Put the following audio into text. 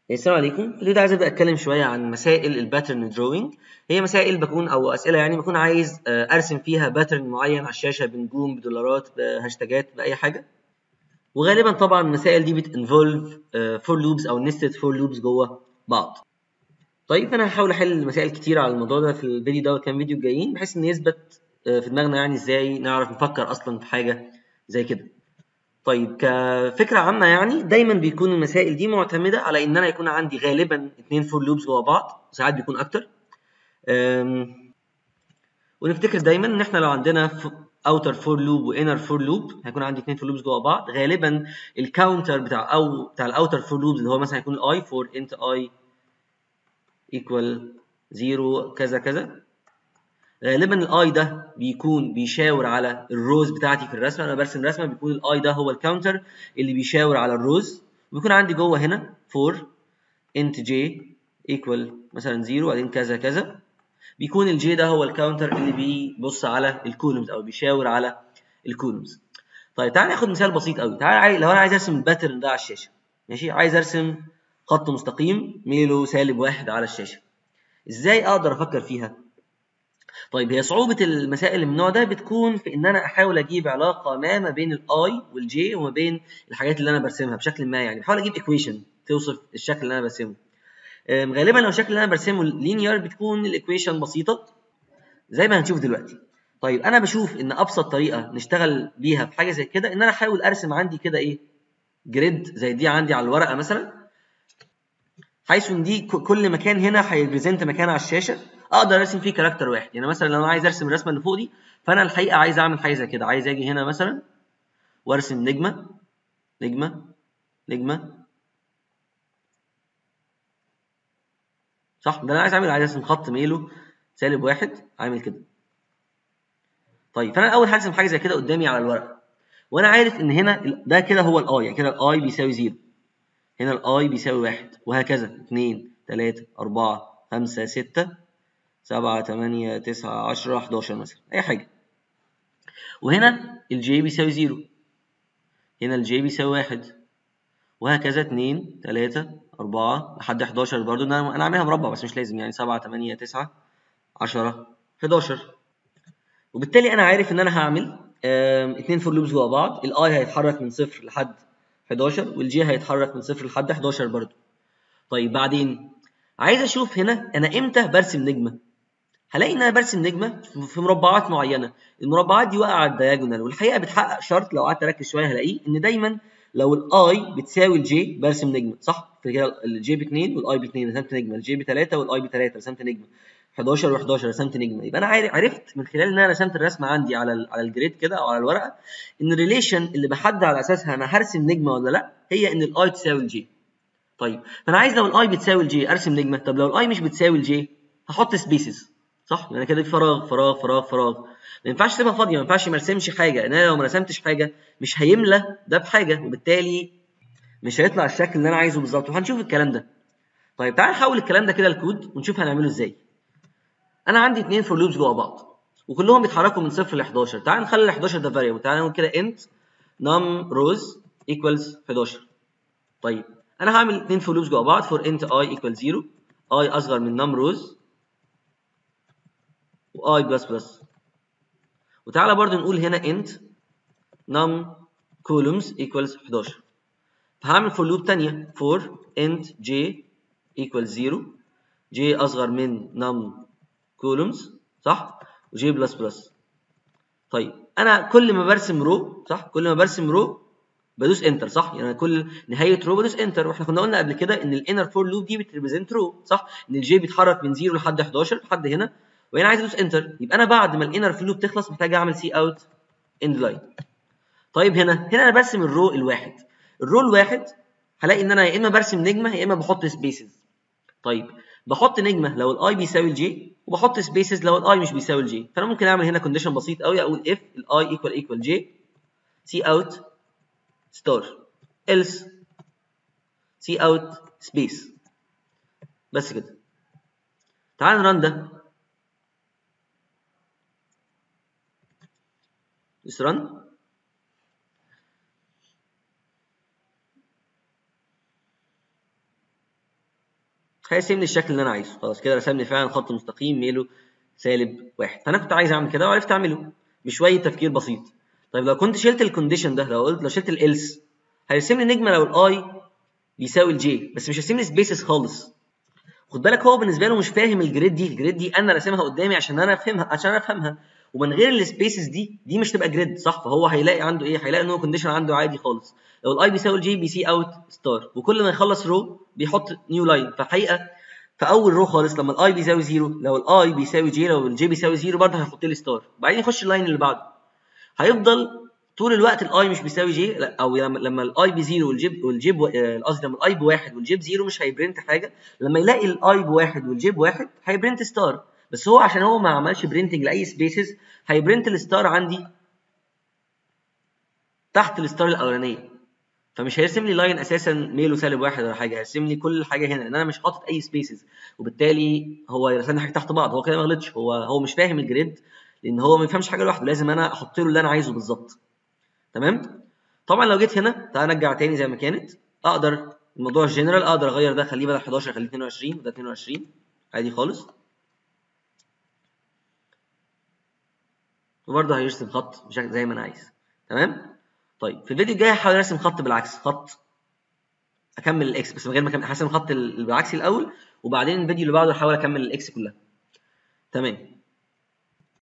السلام عليكم الفيديو ده عايز ابدا اتكلم شويه عن مسائل الباترن دروينج هي مسائل بكون او اسئله يعني بكون عايز ارسم فيها باترن معين على الشاشه بنجوم بدولارات بهاشتاجات باي حاجه وغالبا طبعا المسائل دي بتنفولف فور لوبز او نستد فور لوبز جوه بعض طيب انا هحاول احل مسائل كتير على الموضوع ده في الفيديو ده وكام فيديو جايين بحيث ان يثبت في دماغنا يعني ازاي نعرف نفكر اصلا في حاجه زي كده طيب كفكره عامه يعني دايما بيكون المسائل دي معتمده على ان انا يكون عندي غالبا اتنين فور لوبس جوا بعض ساعات بيكون اكتر ونفتكر دايما ان احنا لو عندنا اوتر فور لوب وانر فور لوب هيكون عندي اتنين فور لوبس جوا بعض غالبا الكاونتر بتاع او بتاع الاوتر فور لوبس اللي هو مثلا هيكون الاي فور انت اي ايكوال 0 كذا كذا غالبا الاي ده بيكون بيشاور على الروز بتاعتي في الرسمه انا برسم رسمه بيكون الاي ده هو الكاونتر اللي بيشاور على الروز وبيكون عندي جوه هنا 4 انت جي ايكوال مثلا 0 وبعدين كذا كذا بيكون الجي ده هو الكاونتر اللي بيبص على الكولومز او بيشاور على الكولومز طيب تعالى ناخد مثال بسيط قوي تعالى لو انا عايز ارسم الباترن ده على الشاشه ماشي عايز ارسم خط مستقيم ميله سالب واحد على الشاشه ازاي اقدر افكر فيها طيب هي صعوبة المسائل اللي من النوع ده بتكون في إن أنا أحاول أجيب علاقة ما ما بين الأي والجي وما بين الحاجات اللي أنا برسمها بشكل ما يعني بحاول أجيب إيكويشن توصف الشكل اللي أنا برسمه. غالبا لو الشكل اللي أنا برسمه لينير بتكون الإيكويشن بسيطة زي ما هنشوف دلوقتي. طيب أنا بشوف إن أبسط طريقة نشتغل بيها في حاجة زي كده إن أنا أحاول أرسم عندي كده إيه؟ جريد زي دي عندي على الورقة مثلا حيث إن دي كل مكان هنا هيريبريزنت مكان على الشاشة اقدر ارسم فيه كاركتر واحد يعني مثلا لو انا عايز ارسم الرسمه اللي فوق دي فانا الحقيقه عايز اعمل حاجه زي كده عايز اجي هنا مثلا وارسم نجمه نجمه نجمه صح ده انا عايز اعمل عايز ارسم خط ميله سالب واحد عامل كده طيب فانا اول هرسم حاجه زي كده قدامي على الورقه وانا عارف ان هنا ده كده هو الاي يعني كده الاي بيساوي زيرو هنا الاي بيساوي واحد وهكذا 2 3 4 5 6 7 8 9 10 11 مثلا اي حاجه وهنا الجي بيساوي 0 هنا الجي بيساوي 1 وهكذا 2 3 4 لحد 11 برضو انا انا عاملها مربع بس مش لازم يعني 7 8 9 10 11 وبالتالي انا عارف ان انا هعمل اتنين فور لوبس جوا بعض الاي هيتحرك من صفر لحد 11 والجي هيتحرك من صفر لحد 11 برضو طيب بعدين عايز اشوف هنا انا امتى برسم نجمه هلاقي ان انا برسم نجمه في مربعات معينه المربعات دي واقعه على الدياجونال والحقيقه بتحقق شرط لو قعدت اركز شويه هلاقيه ان دايما لو الاي بتساوي الجي برسم نجمه صح في كده الجي ب 2 والاي ب 2 رسمت نجمه الجي ب 3 والاي ب 3 رسمت نجمه 11 و11 رسمت نجمه يبقى انا عرفت من خلال ان انا رسمت الرسمه عندي على على الجريد كده او على الورقه ان الريليشن اللي بحدد على اساسها انا هرسم نجمه ولا لا هي ان الاي تساوي الجي طيب فانا عايز لو الاي بتساوي الجي ارسم نجمه طب لو الاي مش بتساوي الجي هحط سبيسز صح يعني كده فراغ فراغ فراغ فراغ ما ينفعش اسيبها فاضيه ما ينفعش ما ارسمش حاجه ان انا لو ما رسمتش حاجه مش هيملى ده بحاجه وبالتالي مش هيطلع الشكل اللي انا عايزه بالظبط وهنشوف الكلام ده طيب تعال نحول الكلام ده كده لكود ونشوف هنعمله ازاي انا عندي اتنين فور لوبس جوا بعض وكلهم بيتحركوا من صفر ل 11 تعال نخلي ال 11 ده فاريبل تعال نقول كده انت num rows equals 11 طيب انا هعمل اتنين فور لوبس جوا بعض for int i equal 0 i اصغر من num rows و i بلس بلس وتعالى برضو نقول هنا int num columns equals 11 فهعمل for loop تانية for int j equals 0 j اصغر من num columns صح و j بلس بلس طيب انا كل ما برسم رو صح كل ما برسم رو بدوس انتر صح يعني كل نهايه رو بدوس انتر واحنا كنا قلنا قبل كده ان الانر فور لوب دي بتريبريزنت رو صح ان الجي بيتحرك من 0 لحد 11 لحد هنا وهنا عايز ادوس انتر يبقى انا بعد ما الانر فور لوب تخلص محتاج اعمل سي اوت اند لاين طيب هنا هنا انا برسم الرو الواحد الرو الواحد هلاقي ان انا يا اما برسم نجمه يا اما بحط سبيسز طيب بحط نجمه لو الاي بيساوي الجي وبحط سبيسز لو الاي مش بيساوي الجي فانا ممكن اعمل هنا كونديشن بسيط قوي اقول اف الاي ايكوال ايكوال جي سي اوت ستار else سي اوت سبيس بس كده تعال نرن ده دوس رن هيرسم لي الشكل اللي انا عايزه خلاص كده رسم لي فعلا خط مستقيم ميله سالب واحد فانا كنت عايز اعمل كده وعرفت اعمله بشويه تفكير بسيط طيب لو كنت شلت الكونديشن ده لو قلت لو شلت الالس هيرسم لي نجمه لو الاي بيساوي الجي بس مش هيرسم لي سبيسز خالص خد بالك هو بالنسبه له مش فاهم الجريد دي الجريد دي انا راسمها قدامي عشان انا افهمها عشان انا افهمها ومن غير السبيسز دي دي مش تبقى جريد صح فهو هيلاقي عنده ايه هيلاقي ان هو كونديشن عنده عادي خالص لو الاي بيساوي الجي بي سي اوت ستار وكل ما يخلص رو بيحط نيو لاين فحقيقه في اول رو خالص لما الاي بيساوي زيرو لو الاي بيساوي جي لو الجي بيساوي زيرو برضه هيحط لي ستار بعدين يخش اللاين اللي بعده هيفضل طول الوقت الاي مش بيساوي جي لا او لما لما الاي بزيرو والجيب والجيب قصدي لما الاي بواحد والجيب زيرو مش هيبرنت حاجه لما يلاقي الاي بواحد والجيب واحد هيبرنت ستار بس هو عشان هو ما عملش برينتنج لاي سبيسز هيبرنت الستار عندي تحت الستار الاولانيه فمش هيرسم لي لاين اساسا ميله سالب واحد ولا حاجه هيرسم لي كل حاجه هنا لان انا مش حاطط اي سبيسز وبالتالي هو يرسم لي حاجه تحت بعض هو كده ما غلطش هو هو مش فاهم الجريد لان هو ما يفهمش حاجه لوحده لازم انا احط له اللي انا عايزه بالظبط تمام طبعا لو جيت هنا تعال نرجع تاني زي ما كانت اقدر الموضوع الجنرال اقدر اغير ده اخليه بدل 11 اخليه 22 وده 22 عادي خالص وبرضه هيرسم خط بشكل زي ما انا عايز تمام طيب في الفيديو الجاي هحاول ارسم خط بالعكس خط اكمل الاكس بس من غير ما اكمل هرسم خط بالعكسي الاول وبعدين الفيديو اللي بعده احاول اكمل الاكس كلها تمام